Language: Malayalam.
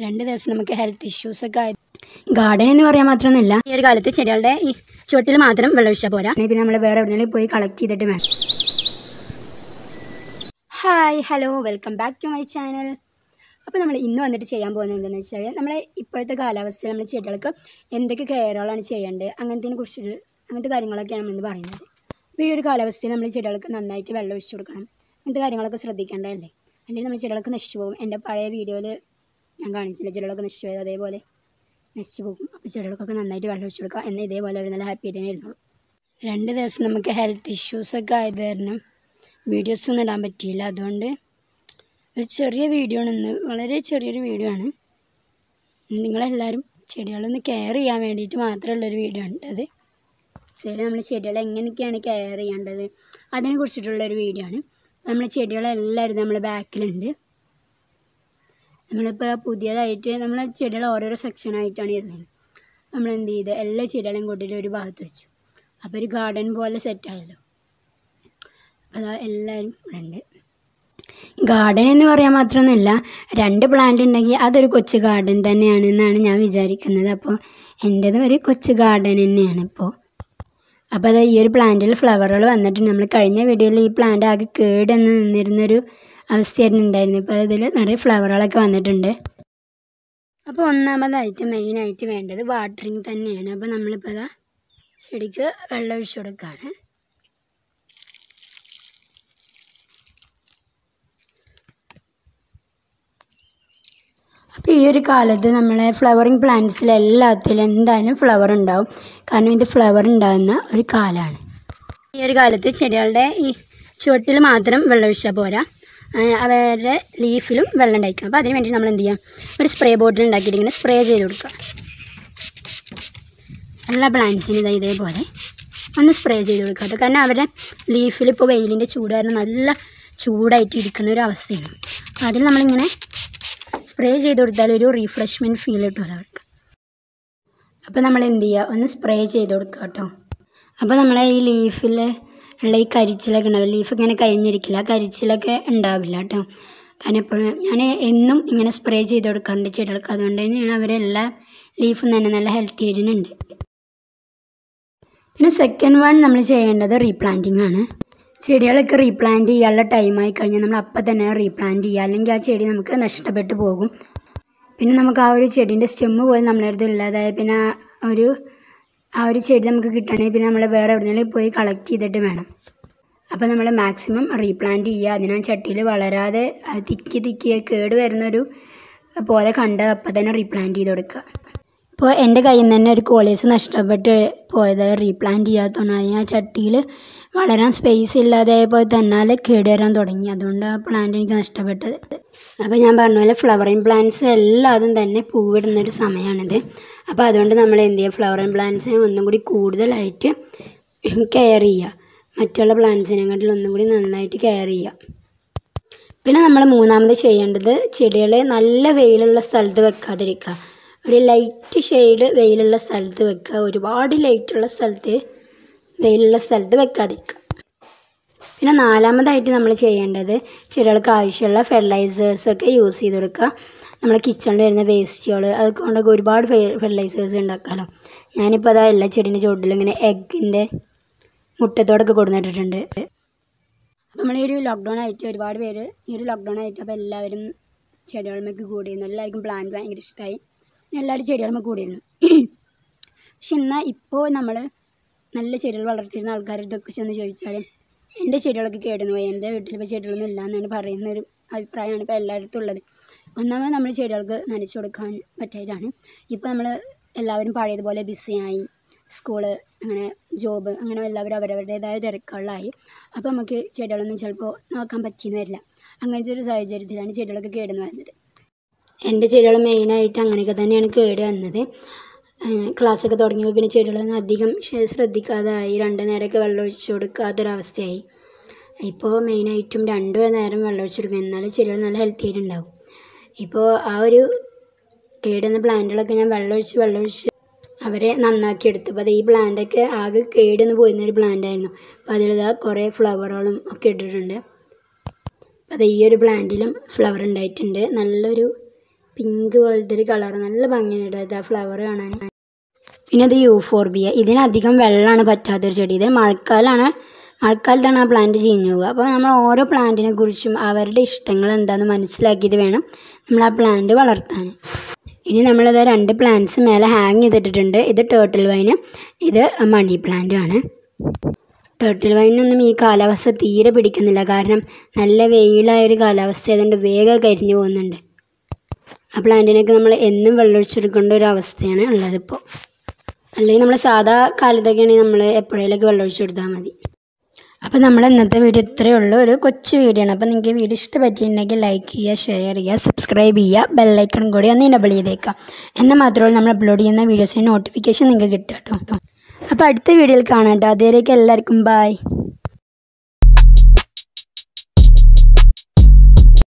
രണ്ട് ദിവസം നമുക്ക് ഹെൽത്ത് ഇഷ്യൂസ് ഒക്കെ ആയി ഗാർഡൻ എന്ന് പറയാൻ മാത്രമൊന്നുമില്ല ഈ ഒരു കാലത്ത് ചെടികളുടെ ഈ ചുവട്ടിൽ മാത്രം വെള്ളമൊഴിച്ചാൽ പോരാ പിന്നെ നമ്മൾ വേറെ എവിടെയെങ്കിലും പോയി കളക്ട് ചെയ്തിട്ട് വേണം hi hello welcome back to my channel അപ്പോൾ നമ്മൾ ഇന്ന് വന്നിട്ട് ചെയ്യാൻ പോകുന്നത് എന്താണെന്ന് വെച്ചാൽ നമ്മളെ ഇപ്പോഴത്തെ കാലാവസ്ഥയിൽ നമ്മൾ ചെടികൾക്ക് എന്തൊക്കെ കെയറുകളാണ് ചെയ്യേണ്ടത് അങ്ങനത്തെ കുറിച്ചിട്ട് അങ്ങനത്തെ കാര്യങ്ങളൊക്കെയാണ് നമ്മൾ ഇന്ന് പറയുന്നത് അപ്പോൾ ഈ ഒരു കാലാവസ്ഥയിൽ നമ്മൾ ചെടികൾക്ക് നന്നായിട്ട് വെള്ളം ഒഴിച്ചു കൊടുക്കണം അങ്ങനത്തെ കാര്യങ്ങളൊക്കെ ശ്രദ്ധിക്കേണ്ടതല്ലേ അല്ലെങ്കിൽ നമ്മൾ ചെടികളൊക്കെ നശിച്ചു പോകും എൻ്റെ പഴയ വീഡിയോയിൽ ഞാൻ കാണിച്ചില്ല ചെടികളൊക്കെ നശിച്ചു പോയത് അതേപോലെ നശിച്ചു പോകും അപ്പോൾ ചെടികൾക്കൊക്കെ നന്നായിട്ട് വെള്ളം ഒഴിച്ചു കൊടുക്കുക എന്നാൽ ഇതേപോലെ അവർ നല്ല ഹാപ്പി ആയിട്ട് ഇരുന്നുള്ളൂ രണ്ട് ദിവസം നമുക്ക് ഹെൽത്ത് ഇഷ്യൂസൊക്കെ ആയത് കാരണം വീഡിയോസ് ഒന്നും ഇടാൻ പറ്റിയില്ല അതുകൊണ്ട് ഒരു ചെറിയ വീഡിയോ ആണ് ഇന്ന് വളരെ ചെറിയൊരു വീഡിയോ ആണ് നിങ്ങളെല്ലാവരും ചെടികളൊന്ന് കെയർ ചെയ്യാൻ വേണ്ടിയിട്ട് മാത്രമുള്ളൊരു വീഡിയോ ഉണ്ട് അത് ശരി നമ്മൾ ചെടികളെ എങ്ങനെയൊക്കെയാണ് കെയർ ചെയ്യേണ്ടത് അതിനെ കുറിച്ചിട്ടുള്ളൊരു വീഡിയോ ആണ് നമ്മൾ ചെടികളെല്ലാവരും നമ്മളെ ബാക്കിലുണ്ട് നമ്മളിപ്പോൾ പുതിയതായിട്ട് നമ്മൾ ചെടികൾ ഓരോരോ സെക്ഷനായിട്ടാണ് ഇരുന്നത് നമ്മൾ എന്ത് ചെയ്ത് എല്ലാ ചെടികളെയും കൂട്ടിയിട്ട് ഒരു ഭാഗത്ത് വെച്ചു അപ്പോൾ ഒരു ഗാർഡൻ പോലെ സെറ്റായല്ലോ അതാ എല്ലാവരും ഇവിടെ ഉണ്ട് ഗാർഡൻ എന്ന് പറയാൻ മാത്രമൊന്നുമില്ല രണ്ട് പ്ലാന്റ് ഉണ്ടെങ്കിൽ അതൊരു കൊച്ചു ഗാർഡൻ തന്നെയാണ് എന്നാണ് ഞാൻ വിചാരിക്കുന്നത് അപ്പോൾ എൻ്റേതും ഒരു കൊച്ചു ഗാർഡൻ തന്നെയാണ് ഇപ്പോൾ അപ്പോൾ അത് ഈ ഒരു പ്ലാന്റിൽ ഫ്ലവറുകൾ വന്നിട്ടുണ്ട് നമ്മൾ കഴിഞ്ഞ വീഡിയോയിൽ ഈ പ്ലാന്റ് ആകെ കേടെന്ന് നിന്നിരുന്നൊരു അവസ്ഥയായിരുന്നു ഉണ്ടായിരുന്നത് ഇപ്പോൾ അതിൽ നിറയെ ഫ്ലവറുകളൊക്കെ വന്നിട്ടുണ്ട് അപ്പോൾ ഒന്നാമതായിട്ട് മെയിനായിട്ട് വേണ്ടത് വാട്ടറിങ് തന്നെയാണ് അപ്പോൾ നമ്മളിപ്പോൾ അതാ ചെടിക്ക് വെള്ളം ഒഴിച്ചു കൊടുക്കുകയാണ് അപ്പോൾ ഈ ഒരു കാലത്ത് നമ്മളെ ഫ്ലവറിങ് പ്ലാന്റ്സിൽ എല്ലാത്തിലും എന്തായാലും ഫ്ലവർ ഉണ്ടാവും കാരണം ഇത് ഫ്ലവർ ഉണ്ടാകുന്ന ഒരു കാലമാണ് ഈ ഒരു കാലത്ത് ചെടികളുടെ ഈ ചുവട്ടിൽ മാത്രം വെള്ളം ഒഴിച്ചാൽ പോരാ ആ, അവരുടെ ലീഫിലും വെള്ളം ഉണ്ടായിരിക്കണം അപ്പോൾ അതിന് വേണ്ടി നമ്മൾ എന്ത് ചെയ്യാം ഒരു സ്പ്രേ ബോട്ടിൽ ഉണ്ടാക്കിയിട്ട് ഇങ്ങനെ സ്പ്രേ ചെയ്ത് കൊടുക്കുക എല്ലാ പ്ലാന്റ്സിനും ഇതാ ഇതേപോലെ ഒന്ന് സ്പ്രേ ചെയ്ത് കൊടുക്കുക അത് കാരണം അവരുടെ ലീഫിൽ ഇപ്പോൾ വെയിലിൻ്റെ ചൂട് കാരണം നല്ല ചൂടായിട്ട് ഇരിക്കുന്ന ഒരു അവസ്ഥയാണ് അപ്പോൾ അതിൽ നമ്മളിങ്ങനെ സ്പ്രേ ചെയ്ത് കൊടുത്താൽ ഒരു റീഫ്രഷ്മെൻറ്റ് ഫീൽ കിട്ടുമല്ലോ അവർക്ക് അപ്പോൾ നമ്മൾ എന്ത് ചെയ്യുക ഒന്ന് സ്പ്രേ ചെയ്ത് കൊടുക്കുക കേട്ടോ അപ്പോൾ നമ്മളെ ഈ ലീഫിൽ ഉള്ള ഈ കരിച്ചിലൊക്കെ ഉണ്ടാവില്ല ലീഫ് ഇങ്ങനെ കരിഞ്ഞിരിക്കില്ല ആ കരിച്ചിലൊക്കെ ഉണ്ടാവില്ല കേട്ടോ കാരണം എപ്പോഴും ഞാൻ എന്നും ഇങ്ങനെ സ്പ്രേ ചെയ്ത് കൊടുക്കാറുണ്ട് ചെടികൾക്ക് അതുകൊണ്ട് തന്നെയാണ് അവരെല്ലാ ലീഫും തന്നെ നല്ല ഹെൽത്തി ആയിരുന്നുണ്ട് പിന്നെ സെക്കൻഡ് വൺ നമ്മൾ ചെയ്യേണ്ടത് റീപ്ലാന്റിംഗ് ആണ് ചെടികളൊക്കെ റീപ്ലാന്റ് ചെയ്യാനുള്ള ടൈമായി കഴിഞ്ഞാൽ നമ്മൾ അപ്പം തന്നെ റീപ്ലാന്റ് ചെയ്യുക അല്ലെങ്കിൽ ആ ചെടി നമുക്ക് നഷ്ടപ്പെട്ടു പോകും പിന്നെ നമുക്ക് ആ ഒരു ചെടീൻ്റെ സ്റ്റെമ്മ് പോലും നമ്മളെ അടുത്ത് ഇല്ലാതായ പിന്നെ ആ ഒരു ആ ഒരു ചെടി നമുക്ക് കിട്ടണമെങ്കിൽ പിന്നെ നമ്മൾ വേറെ എവിടെയെങ്കിലും പോയി കളക്ട് ചെയ്തിട്ട് വേണം അപ്പോൾ നമ്മൾ മാക്സിമം റീപ്ലാന്റ് ചെയ്യുക അതിനാ ചട്ടിയിൽ വളരാതെ ആ തിക്കി തിക്കി കേട് വരുന്നൊരു പോലെ കണ്ട് അപ്പം തന്നെ റീപ്ലാന്റ് ചെയ്ത് കൊടുക്കുക ഇപ്പോൾ എൻ്റെ കയ്യിൽ നിന്ന് തന്നെ ഒരു കോളേജ് നഷ്ടപ്പെട്ട് പോയത് റീപ്ലാന്റ് ചെയ്യാത്തതുകൊണ്ട് അതിന് ആ ചട്ടിയിൽ വളരാൻ സ്പേസ് ഇല്ലാതായപ്പോൾ തന്നാൽ കേടുവരാൻ തുടങ്ങി അതുകൊണ്ട് ആ പ്ലാന്റ് എനിക്ക് നഷ്ടപ്പെട്ടത് അപ്പോൾ ഞാൻ പറഞ്ഞ പോലെ ഫ്ലവറിങ് പ്ലാന്റ്സ് എല്ലാതും തന്നെ പൂവിടുന്നൊരു സമയമാണിത് അപ്പോൾ അതുകൊണ്ട് നമ്മൾ എന്ത് ചെയ്യുക ഫ്ലവറിങ് പ്ലാന്റ്സിനെ ഒന്നും കൂടി കൂടുതലായിട്ട് കെയർ ചെയ്യുക മറ്റുള്ള പ്ലാന്റ്സിനെക്കാട്ടിലും ഒന്നും കൂടി നന്നായിട്ട് കെയർ ചെയ്യുക പിന്നെ നമ്മൾ മൂന്നാമത് ചെയ്യേണ്ടത് ചെടികളെ നല്ല വെയിലുള്ള സ്ഥലത്ത് വെക്കാതിരിക്കുക ഒരു ലൈറ്റ് ഷെയ്ഡ് വെയിലുള്ള സ്ഥലത്ത് വെക്കുക ഒരുപാട് ലൈറ്റുള്ള സ്ഥലത്ത് വെയിലുള്ള സ്ഥലത്ത് വെക്കാതിരിക്കുക പിന്നെ നാലാമതായിട്ട് നമ്മൾ ചെയ്യേണ്ടത് ചെടികൾക്ക് ആവശ്യമുള്ള ഫെർട്ടിലൈസേഴ്സൊക്കെ യൂസ് ചെയ്ത് കൊടുക്കുക നമ്മുടെ കിച്ചണിൽ വരുന്ന വേസ്റ്റുകൾ അതൊക്കെ കൊണ്ടൊക്കെ ഒരുപാട് ഫെർട്ടിലൈസേഴ്സ് ഉണ്ടാക്കാമല്ലോ ഞാനിപ്പോൾ അതാ എല്ലാ ചെടീൻ്റെ ചുവട്ടിലും ഇങ്ങനെ എഗ്ഗിൻ്റെ മുട്ടത്തോടൊക്കെ കൊടുന്നിട്ടിട്ടുണ്ട് അപ്പോൾ നമ്മൾ ഈ ഒരു ലോക്ക്ഡൗൺ ആയിട്ട് ഒരുപാട് പേര് ഈ ഒരു ലോക്ക്ഡൗൺ ആയിട്ട് അപ്പോൾ എല്ലാവരും ചെടികളുമൊക്കെ കൂടിയിരുന്നു എല്ലാവർക്കും പ്ലാന്റ് ഭയങ്കര ഇഷ്ടമായി എല്ലാവരും ചെടികളുമൊക്കെ കൂടിയിരുന്നു പക്ഷെ എന്നാൽ ഇപ്പോൾ നമ്മൾ നല്ല ചെടികൾ വളർത്തിയിരുന്ന ആൾക്കാരുടെ അടുത്തൊക്കെ ചെന്ന് ചോദിച്ചാലും എൻ്റെ ചെടികളൊക്കെ കേടുന്നു പോയി എൻ്റെ വീട്ടിൽ ഇപ്പോൾ ചെടികളൊന്നും ഇല്ല എന്നാണ് പറയുന്ന ഒരു അഭിപ്രായമാണ് ഇപ്പോൾ എല്ലായിടത്തും ഉള്ളത് ഒന്നാമത് നമ്മൾ ചെടികൾക്ക് നനച്ചു കൊടുക്കാൻ പറ്റായിട്ടാണ് ഇപ്പോൾ നമ്മൾ എല്ലാവരും പഴയതുപോലെ ബിസിയായി സ്കൂള് അങ്ങനെ ജോബ് അങ്ങനെ എല്ലാവരും അവരവരുടേതായ തിരക്കുകളിലായി അപ്പോൾ നമുക്ക് ചെടികളൊന്നും ചിലപ്പോൾ നോക്കാൻ പറ്റിയെന്ന് വരില്ല അങ്ങനത്തെ ഒരു സാഹചര്യത്തിലാണ് ചെടികളൊക്കെ കേടുന്നു വരുന്നത് എൻ്റെ ചെടികൾ മെയിനായിട്ട് അങ്ങനെയൊക്കെ തന്നെയാണ് കേട് വന്നത് ക്ലാസ്സൊക്കെ തുടങ്ങിയപ്പോൾ പിന്നെ ചെടികളൊന്നും അധികം ശ- ശ്രദ്ധിക്കാതായി രണ്ട് നേരമൊക്കെ വെള്ളം ഒഴിച്ചു കൊടുക്കാത്തൊരവസ്ഥയായി ഇപ്പോൾ മെയിനായിട്ടും രണ്ട് നേരം വെള്ളം ഒഴിച്ചു കൊടുക്കും എന്നാലും ചെടികൾ നല്ല ഹെൽത്തി ആയിട്ടുണ്ടാവും ഇപ്പോൾ ആ ഒരു കേടുന്ന പ്ലാന്റുകളൊക്കെ ഞാൻ വെള്ളം ഒഴിച്ച് വെള്ളം ഒഴിച്ച് അവരെ നന്നാക്കി എടുത്തു അപ്പോൾ അത് ഈ പ്ലാന്റൊക്കെ ആകെ കേടുന്ന് പോയിരുന്ന ഒരു പ്ലാന്റ് ആയിരുന്നു അപ്പോൾ അതിലിതാ കുറേ ഫ്ലവറുകളും ഒക്കെ ഇട്ടിട്ടുണ്ട് അപ്പോൾ അത് ഈ ഒരു പ്ലാന്റിലും ഫ്ലവർ ഉണ്ടായിട്ടുണ്ട് നല്ലൊരു പിങ്ക് പോലത്തെ ഒരു കളർ നല്ല ഭംഗിയുണ്ട് ഇത് ആ ഫ്ലവർ കാണാൻ പിന്നെ ഇത് യൂഫോർബിയ ഇതിനധികം വെള്ളമാണ് പറ്റാത്തൊരു ചെടി ഇതിന് മഴക്കാലമാണ് മഴക്കാലത്താണ് ആ പ്ലാന്റ് ചീഞ്ഞു പോകുക അപ്പോൾ നമ്മൾ ഓരോ പ്ലാന്റിനെ കുറിച്ചും അവരുടെ ഇഷ്ടങ്ങൾ എന്താണെന്ന് മനസ്സിലാക്കിയിട്ട് വേണം നമ്മൾ ആ പ്ലാന്റ് വളർത്താൻ ഇനി നമ്മളിത് രണ്ട് പ്ലാന്റ്സ് മേലെ ഹാങ് ചെയ്തിട്ടിട്ടുണ്ട് ഇത് ടേർട്ടിൽ വൈന് ഇത് മണി പ്ലാന്റ് ആണ് ടേർട്ടിൽ വൈനൊന്നും ഈ കാലാവസ്ഥ തീരെ പിടിക്കുന്നില്ല കാരണം നല്ല വെയിലായ ഒരു കാലാവസ്ഥ ആയതുകൊണ്ട് വേഗം കരിഞ്ഞു പോകുന്നുണ്ട് ആ പ്ലാന്റിനൊക്കെ നമ്മൾ എന്നും വെള്ളമൊഴിച്ചെടുക്കേണ്ട ഒരു അവസ്ഥയാണ് ഉള്ളതിപ്പോൾ അല്ലെങ്കിൽ നമ്മൾ സാധാ കാലത്തൊക്കെ ആണെങ്കിൽ നമ്മൾ എപ്പോഴേലൊക്കെ വെള്ളമൊഴിച്ച് കൊടുത്താൽ മതി അപ്പോൾ നമ്മുടെ ഇന്നത്തെ വീഡിയോ ഇത്രയേ ഉള്ളൂ ഒരു കൊച്ചു വീഡിയോ ആണ് അപ്പോൾ നിങ്ങൾക്ക് വീഡിയോ ഇഷ്ടപറ്റിയിട്ടുണ്ടെങ്കിൽ ലൈക്ക് ചെയ്യുക ഷെയർ ചെയ്യുക സബ്സ്ക്രൈബ് ചെയ്യുക ബെല്ലൈക്കൺ കൂടി ഒന്ന് ഇനബിൾ ചെയ്തേക്കാം എന്നാൽ മാത്രമേ നമ്മൾ അപ്ലോഡ് ചെയ്യുന്ന വീഡിയോസിന് നോട്ടിഫിക്കേഷൻ നിങ്ങൾക്ക് കിട്ടുക കേട്ടോ അപ്പോൾ അടുത്ത വീഡിയോയിൽ കാണാം കേട്ടോ അതുവരേക്കും എല്ലാവർക്കും ബായ്